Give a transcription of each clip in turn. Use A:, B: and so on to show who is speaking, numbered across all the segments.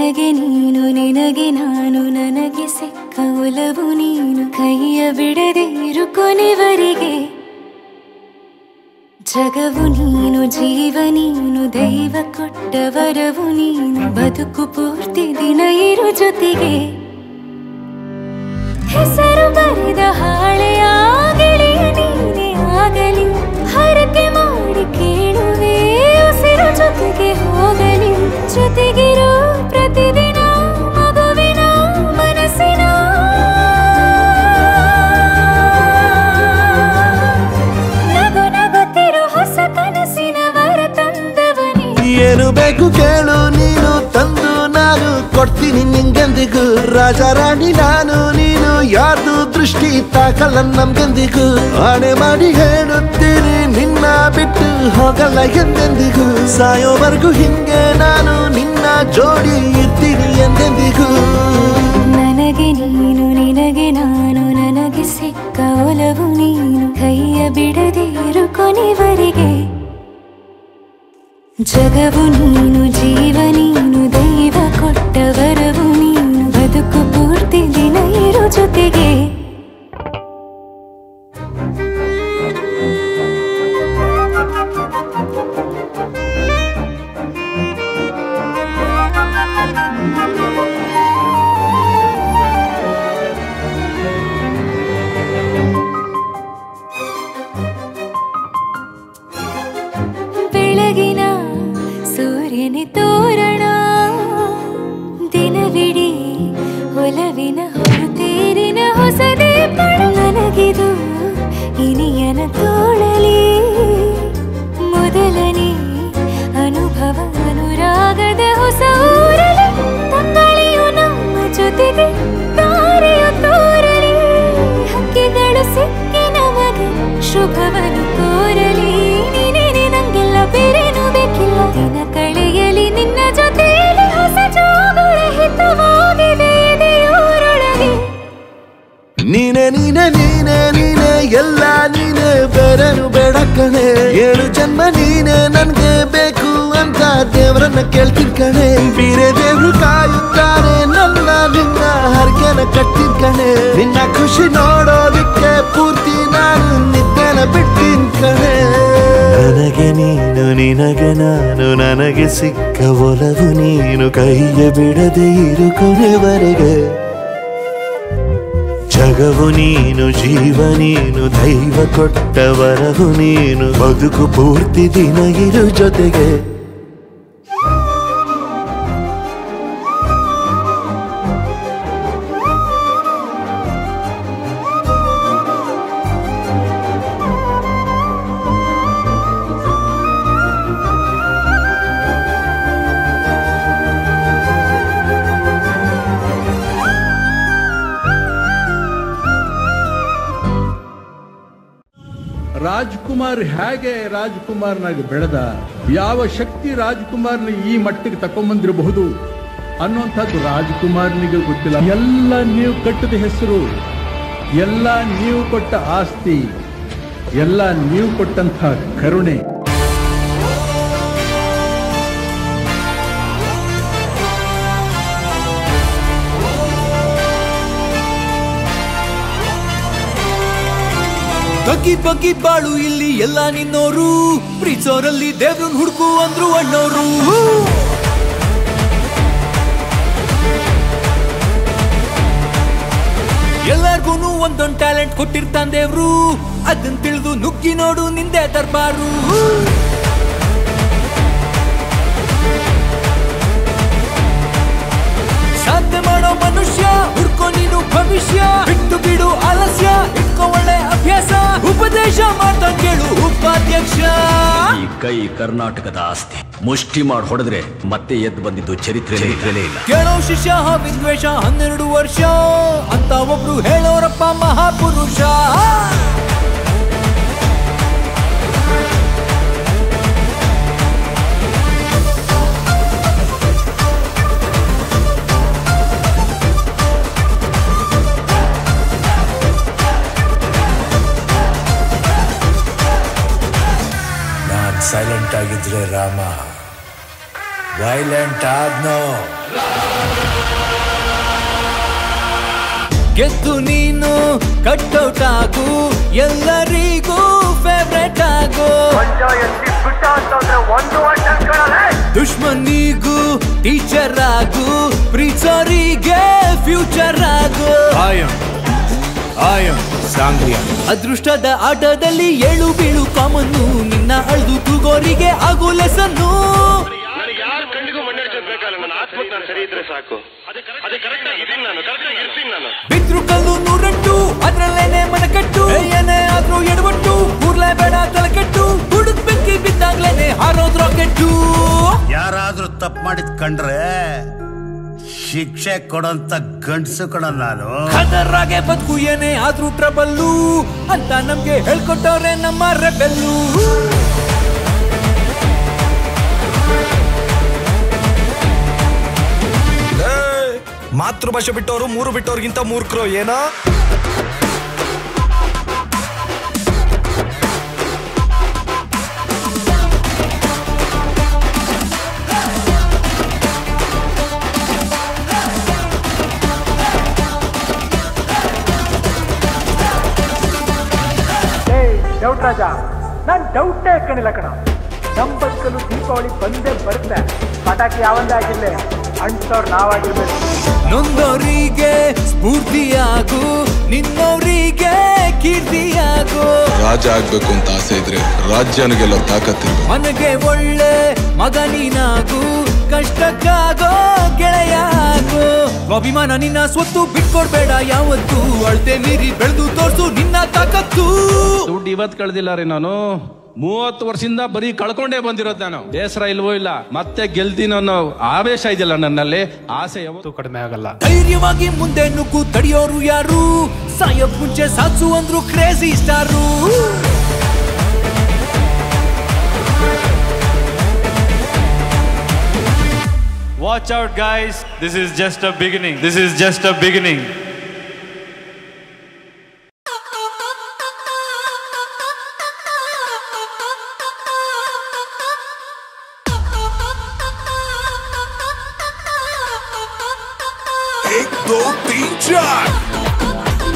A: ನನಗೆ ನೀನು ನಿನಗೆ ನಾನು ನನಗೆ ಸಿಕ್ಕ ಒಲವು ನೀನು ಕೈಯ ಬಿಡದೆ ಇರು ಕೊನೆವರೆಗೆ ಜಗವು ನೀನು ಜೀವ ನೀನು ದೈವ ಕೊಟ್ಟ ವರವು ನೀನು ಬದುಕು ಪೂರ್ತಿ ದಿನ ಇರು ಜೊತೆಗೆ ಹೆಸರು ಬರೆದ ಹಾಳೆಯ ಗೆಳೆಯ ನೀನೇ ಆಗಲಿ ಹರಕೆ ಮಾಡಿ ಕೇಳುವೆ ಉಸಿರು ಜೊತೆಗೆ ಹೋಗಲಿ ಜೊತೆಗಿರೋ ಪ್ರತಿದಿನ ಮಗುವಿನ ಮನಸ್ಸಿನ ನಗು ನಗುತ್ತಿರೋ ಹೊಸ ಕನಸಿನ ವರ ತಂದವನೇ
B: ಏನು ಬೇಕು ಕೇಳು ನೀನು ತಂದು ನಾನು ಕೊಡ್ತೀನಿ ನಿಂಗೆಂದಿಗೂ ರಾಜ ರಾಣಿ ನಾನು ನೀನು ಯಾರ್ದು ದೃಷ್ಟಿ ತಾಕಲ್ಲ ನಮ್ಗೆಂದಿಗೂ ಆಣೆ ಮಾಡಿ ಹೇಳುತ್ತೀನಿ ನಿನ್ನ ಬಿಟ್ಟು ಹೋಗಲ್ಲ ಎಂದೆಂದಿಗೂ ಸಾಯೋವರೆಗೂ ಹಿಂಗೆ ನಾನು ನಿನ್ನ ಜೋಡಿ ಇರ್ತೀನಿ ಎಂದೆಂದಿಗೂ
A: ನನಗೆ ನೀನು ನಿನಗೆ ನಾನು ನನಗೆ ಸಿಕ್ಕ ಒಲವು ನೀನು ಕೈಯ ಬಿಡದೆ ಇರು ಕೊನೆವರೆಗೆ ಜಗವು ನೀನು ಜೀವ ನೀನು ದೈವ ಕೊಟ್ಟ ವರವು ನೀನು ಬದುಕು ಪೂರ್ತಿ ದಿನ ಇರು ಜೊತೆಗೆ ಬೆಳಗಿನ ಸೂರ್ಯನ ತೋರಣ ದಿನವಿಡೀ ಒಲವಿನ ಹೊರತೇರಿನ ಹೊಸದೇ ಪಡ ನನಗಿದು ಇನಿಯನ ತೋಳಲಿ ಮೊದಲನೇ ಅನುಭವ ಅನುರಾಗದ ಹೊಸ ಊರಲಿ ತಂಗಳಿಯು ನಮ್ಮ ಜೊತೆಗೆ ತಾರೆಯು ತೋರಲಿ ಹಕ್ಕಿಗಳು ಸಿಕ್ಕಿ ನಮಗೆ ಶುಭವನ್ನು ಕೋರಲಿ ನೀನೇನೆ ನಂಗೆಲ್ಲ ಬೇರೇನು ಬೇಕಿಲ್ಲ ದಿನ ಕಳೆಯಲಿ ನಿನ್ನ ಜೊತೆಯಲ್ಲಿ ಹೊಸ ಜೋಗುಳ ಹಿತವಾಗಿದೆ ಎದೆಯೋರೊಳಗೆ
B: ನೀನೆ ನೀನೆ ನೀನೆ ನೀನೆ ಎಲ್ಲ ನೀನೆ ಬೇರೆನು ಬೇಡ ಕಣೆ ಏಳು ಜನ್ಮ ನೀನೆ ನನ್ಗೆ ಬೇಕು ಅಂತ ದೇವರನ್ನ ಕೇಳ್ತೀನಿ ಕಣೆ ಬೇರೆ ದೇವ್ರು ಕಾಯುತ್ತಾರೆ ನನ್ನ ನಿನ್ನ ಹರ್ಗೆನ ಕಟ್ಟಿನ ಕಣೆ ನಿನ್ನ ಖುಷಿ ನೋಡೋದಿಕ್ಕೆ ಪೂರ್ತಿ ನಾನು ನಿದ್ದೆನ ಬಿಟ್ಟಿನ್ ಕಣೆ ನನಗೆ ನೀನು ನಿನಗೆ ನಾನು ನನಗೆ ಸಿಕ್ಕ ಒಲವು ನೀನು ಕೈಯ ಬಿಡದೆ ಇರು ಕೊನೆವರೆಗೆ ಜಗವು ನೀನು ಜೀವ ನೀನು ದೈವ ಕೊಟ್ಟ ವರವು ನೀನು ಬದುಕು ಪೂರ್ತಿ ದಿನ ಇರು ಜೊತೆಗೆ
C: ರಾಜ್ಕುಮಾರ್ ಹೇಗೆ ರಾಜ್ಕುಮಾರ್ನಾಗಿ ಬೆಳೆದ ಯಾವ ಶಕ್ತಿ ರಾಜ್ಕುಮಾರ್ನ ಈ ಮಟ್ಟಿಗೆ ತಕೊಂಬಂದಿರಬಹುದು ಅನ್ನುವಂಥದ್ದು ರಾಜ್ಕುಮಾರ್ನಿಗೆ ಗೊತ್ತಿಲ್ಲ ಎಲ್ಲ ನೀವು ಕಟ್ಟಿದ ಹೆಸರು ಎಲ್ಲ ನೀವು ಕೊಟ್ಟ ಆಸ್ತಿ ಎಲ್ಲ ನೀವು ಕೊಟ್ಟಂಥ ಕರುಣೆ
D: ಬಗ್ಗಿ ಬಗ್ಗಿ ಬಾಳು ಇಲ್ಲಿ ಎಲ್ಲ ನಿನ್ನೋರು ಪ್ರೀತಿಸೋರಲ್ಲಿ ದೇವ್ರನ್ ಹುಡುಕು ಅಂದ್ರು ಅಣ್ಣೋರು ಎಲ್ಲಾರ್ಗೂನು ಒಂದೊಂದ್ ಟ್ಯಾಲೆಂಟ್ ಕೊಟ್ಟಿರ್ತಾನ್ ದೇವ್ರು ಅದನ್ ತಿಳಿದು ನುಗ್ಗಿ ನೋಡು ನಿಂದೆ ದರ್ಬಾರು ಸಾಧ್ಯ ಮಾಡೋ ಮನುಷ್ಯ ಹುಡ್ಕೋ ನೀನು ಭವಿಷ್ಯ ಬಿಟ್ಟು ಬಿಡು ಆಲಸ್ಯ ಇಟ್ಕೋ ಒಳ್ಳೆ ಅಭ್ಯಾಸ ಉಪದೇಶ ಮಾಡ್ತಾ ಕೇಳು ಉಪಾಧ್ಯಕ್ಷ
E: ಈ ಕೈ ಕರ್ನಾಟಕದ ಆಸ್ತಿ ಮುಷ್ಟಿ ಮಾಡಿ ಹೊಡೆದ್ರೆ ಮತ್ತೆ ಎದ್ದು ಬಂದಿದ್ದು ಚರಿತ್ರೆ ಚರಿತ್ರೆಲೇ ಇಲ್ಲ
D: ಕೇಳೋ ಶಿಷ್ಯ ವಿದ್ವೇಷ ಹನ್ನೆರಡು ವರ್ಷ ಅಂತ ಒಬ್ರು ಹೇಳೋರಪ್ಪ ಮಹಾಪುರುಷ
F: ನಾನ್ ಸೈಲೆಂಟ್ ಆಗಿದ್ರೆ ರಾಮ ವೈಲೆಂಟ್ ಆದ್ನೋ
D: ಗೆದ್ದು ನೀನು ಕಟ್ಔಟ್ ಆಗು ಎಲ್ಲರಿಗೂ ಫೇವ್ರೆಟ್ ಆಗು ದುಶ್ಮನಿಗೂ ಟೀಚರ್ ಆಗು ಪ್ರೀಸರಿಗೆ ಫ್ಯೂಚರ್ ಆಗು
F: ಆಯಂ ಆಯಂ ಸಾಂಗ್ಲಿಯ
D: ಅದೃಷ್ಟದ ಆಟದಲ್ಲಿ ಏಳು ಬೀಳು ಕಾಮನ್ನು ನಿನ್ನ ಅಳ್ದು ತೂಗೋರಿಗೆ ಆಗು ಲೆಸನ್ನು
G: ನನಗೆ ಯಾರ ಕಣ್ಣಿಗೂ ಮಣ್ಣೆಡ್ಸೋದ್ ಬೇಕಲ್ಲ ನನ್ನ ಆತ್ಮಕ್ಕೆ ನಾನು ಸರಿ ಇದ್ರೆ ಸಾಕು ಅದೇ ಕರೆಕ್ಟ್ ಆಗಿ ಇದೀನಿ ನಾನು ಕರೆಕ್ಟ್ ಆಗಿ ಇರ್ತೀನಿ ನಾನು
D: ಬಿದ್ರು ಕಲ್ಲು ನೂರಂಟು ಅದ್ರಲ್ಲೇನೆ ಮನಕಟ್ಟು ಏನೇ ಆದ್ರೂ ಎಡವಟ್ಟು ಕೂರ್ಲೇ ಬೇಡ ತಲೆಕೆಟ್ಟು ಹುಡುಕ್ ಬೆಂಕಿ ಬಿದ್ದಾಗ್ಲೇನೆ ಹಾರೋದ್ ರಾಕೆಟ್ಟು
H: ಯಾರಾದ್ರೂ ತಪ್ಪು ಮಾಡಿದ್ ಕಂಡ್ರೆ ಶಿಕ್ಷೆ ಕೊಡೋಂತ ಗಂಡ್ಸು ಕಣ ನಾನು
D: ಖತರಾಗೆ ಬದುಕು ಏನೇ ಆದ್ರೂ ಟ್ರಬಲ್ಲು ಅಂತ ನಮ್ಗೆ ಹೇಳ್ಕೊಟ್ಟವ್ರೆ ನಮ್ಮ ರೆಬೆಲ್ಲು
F: ಮಾತೃಭಾಷೆ ಬಿಟ್ಟವರು ಮೂರು ಬಿಟ್ಟವ್ರಿಗಿಂತ ಮೂರ್ಖರು ಏನೋ
I: ಡೌಟ್ ರಾಜ ನಾನ್ ಡೌಟೇ ಕಣಿಲ್ಲ ಕಣ ನಮ್ ಬದುಕಲು ದೀಪಾವಳಿ ಬಂದೇ ಬರುತ್ತೆ ಪಟಾಕಿ ಯಾವಂದೇ ಆಗಿರ್ಲಿ ಅಂಟೋರ್ ನಾವಾಗಿರ್ಬೇಕು
D: ನೊಂದವರಿಗೆ ಸ್ಫೂರ್ತಿಯಾಗು ನಿನ್ನವರಿಗೆ ಕೀರ್ತಿಯಾಗು
J: ರಾಜ ಆಗ್ಬೇಕು ಅಂತ ಆಸೆ ಇದ್ರೆ ರಾಜ್ಯನ ಗೆಲ್ಲೋ ತಾಕತ್ತಿರ್ಬೇಕು
D: ಮನಗೆ ಒಳ್ಳೆ ಮಗ ನೀನಾಗು ಕಷ್ಟಕ್ಕಾಗೋ ಗೆಳೆಯ ಆಗು ಅಭಿಮಾನ ನಿನ್ನ ಸ್ವತ್ತು ಬಿಟ್ಕೊಡ್ಬೇಡ ಯಾವತ್ತು ಅಳ್ತೆ ಮೀರಿ ಬೆಳೆದು ತೋರ್ಸು ನಿನ್ನ ತಾಕತ್ತು
K: ದುಡ್ಡು ಇವತ್ತು ಕಳ್ದಿಲ್ಲ ರೀ ನಾನು ಮೂವತ್ತು ವರ್ಷದಿಂದ ಬರೀ ಕಳ್ಕೊಂಡೇ ಬಂದಿರೋದು ನಾನು ಬೇಸರ ಇಲ್ವೋ ಇಲ್ಲ ಮತ್ತೆ ಗೆಲ್ತೀನಿ ಅನ್ನೋ ಆವೇಶ ಇದೆಯಲ್ಲ ನನ್ನಲ್ಲಿ ಆಸೆ ಯಾವತ್ತೂ ಕಡಿಮೆ ಆಗಲ್ಲ
D: ಧೈರ್ಯವಾಗಿ ಮುಂದೆ ನುಗ್ಗು ತಡಿಯೋರು ಯಾರು ಸಾಯೋಕ್ ಮುಂಚೆ ಸಾತ್ಸು ಅಂದ್ರು crazy star
L: Watch out, guys. This is just a beginning. This is just a beginning.
F: एक दो तीन चार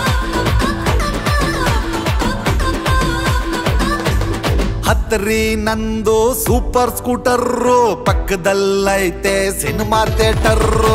B: ಹತ್ತರಿ ನಂದು ಸೂಪರ್ ಸ್ಕೂಟರ್ರು ಪಕ್ಕದಲ್ಲೈತೆ ಸಿನಿಮಾ ಥಿಯೇಟರ್ರು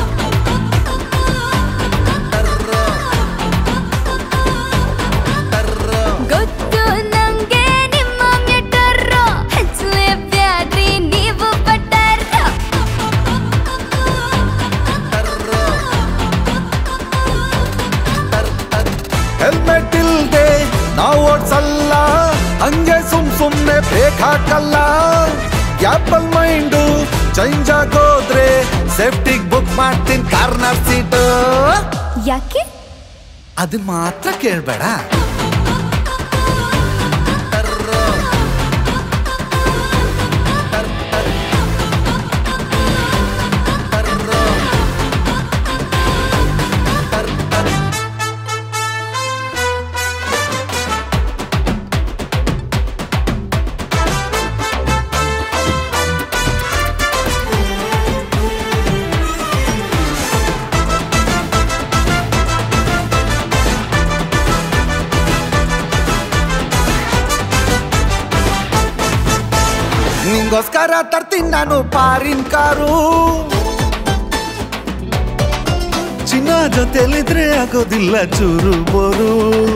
A: ಗೊತ್ತು ನಂಗೆ ನಿಮ್ಮ ಮೆಟರ್ರು ಹಚ್ಚಲೆ ಬ್ಯಾಡ್ರಿ ನೀವು ಬಟ್ಟರ್ರು
B: ಹೆಲ್ಮೆಟ್ ಇಲ್ದೆ ನಾವು ಓಡ್ಸಲ್ಲ ಹಂಗೆ ಸುಮ್ ಸುಮ್ನೆ ಬ್ರೇಕ್ ಹಾಕಲ್ಲ ಆಪಲ್ ಮೈಂಡು ಚೇಂಜ್ ಆಗೋದ್ರೆ ಸೇಫ್ಟಿಗ್ ಬುಕ್ ಮಾಡ್ತೀನಿ ಕಾರ್ನರ್ ಸೀಟ್
A: ಯಾಕೆ
B: ಅದನ್ನ ಮಾತ್ರ ಕೇಳ್ಬೇಡ ನಿಂಗೋಸ್ಕರ ತರ್ತೀನಿ ನಾನು ಪಾರಿನ್ ಕಾರು ಚಿನ್ನ ಜೊತೆಲಿದ್ರೆ ಆಗೋದಿಲ್ಲ ಚೂರು ಬೋರು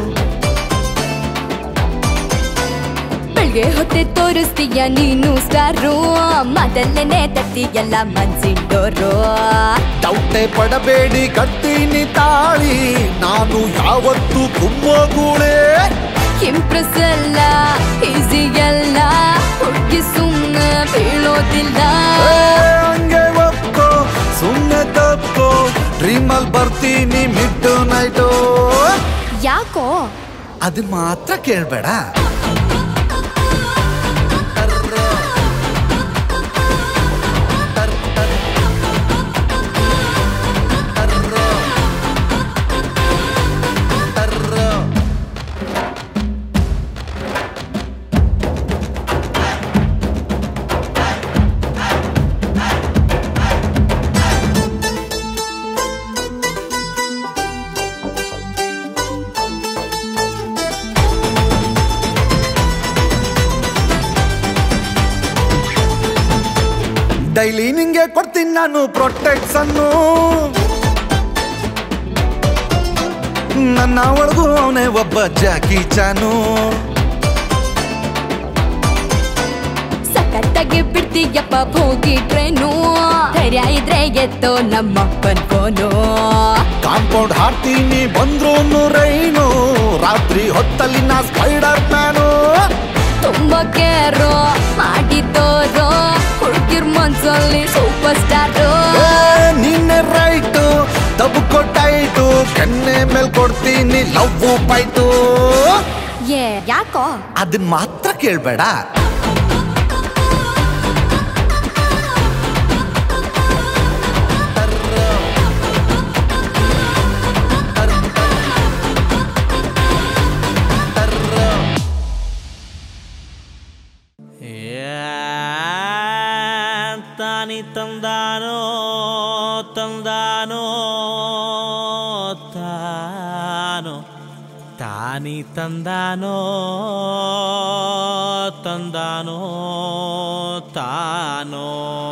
A: ಬೆಳ್ಗೆ ಹೊಟ್ಟೆ ತೋರಿಸ್ತೀಯ ನೀನು ಸ್ಟಾರು ಮೊದಲನೇ ತತ್ತೀಯಲ್ಲ ಮನ್ಸಿಂಡೋರು
B: ಡೌಟೆ ಪಡಬೇಡಿ ಕಟ್ತೀನಿ ತಾಳಿ ನಾನು ಯಾವತ್ತು ಕುಮ್ಮೋಗೂಳೆ
A: ಇಂಪ್ರೆಸ್ ಅಲ್ಲ ಈಸಿ ಅಲ್ಲ ಹುಡುಗಿ ಸುಮ್ಮನೆ ಬೀಳೋದಿಲ್ಲ
B: ಏ, ಹಂಗೆ ಒಪ್ಕೋ ಸುಮ್ಮನೆ ತಪ್ಕೋ ಡ್ರೀಮಲ್ ಬರ್ತೀನಿ ಮಿಡ್ ನೈಟು
A: ಯಾಕೋ
B: ಅದನ್ನ ಮಾತ್ರ ಕೇಳ್ಬೇಡ
M: ಡೈಲಿ ನಿಂಗೆ ಕೊಡ್ತೀನಿ ನಾನು ಪ್ರೊಟೆಕ್ಷನ್ನು ನನ್ನ ಒಳಗೂ ಅವನೇ ಒಬ್ಬ ಜಾಕಿ ಚಾನು
N: ಸಖತ್ತಾಗಿ ಬಿಡ್ತೀಯಪ್ಪ ಹೋಗಿ ಟ್ರೇನು ಧೈರ್ಯ ಇದ್ರೆ ಎತ್ತೋ ನಮ್ಮಪ್ಪನ್ ಫೋನು
M: ಕಾಂಪೌಂಡ್ ಹಾಕ್ತೀನಿ ಬಂದ್ರು ರೈನು ರಾತ್ರಿ ಹೊತ್ತಲ್ಲಿ ನಾ ಸ್ಪೈಡರ್ ಮ್ಯಾನು
N: ತುಂಬಾ ಕೇರು ಮಾಡಿದ್ದೋರು ಹುಡುಗಿರ್ ಮನ್ಸಲ್ಲಿ ಸೂಪರ್ ಸ್ಟಾರು
M: ನಿನ್ನೆ ರೈಟು ತಬ್ಕೊ ಟೈಟು ಕೆನ್ನೆ ಮೇಲ್ ಕೊಡ್ತೀನಿ ಲವ್ ಪೈಟು
N: ಏ ಯಾಕೋ
M: ಅದನ್ ಮಾತ್ರ ಕೇಳ್ಬೇಡ
O: ತಾನಿ ತಂದಾನೋ ತಂದಾನೋ ತಾನೋ ತಾನಿ ತಂದಾನೋ ತಂದಾನೋ ತಾನೋ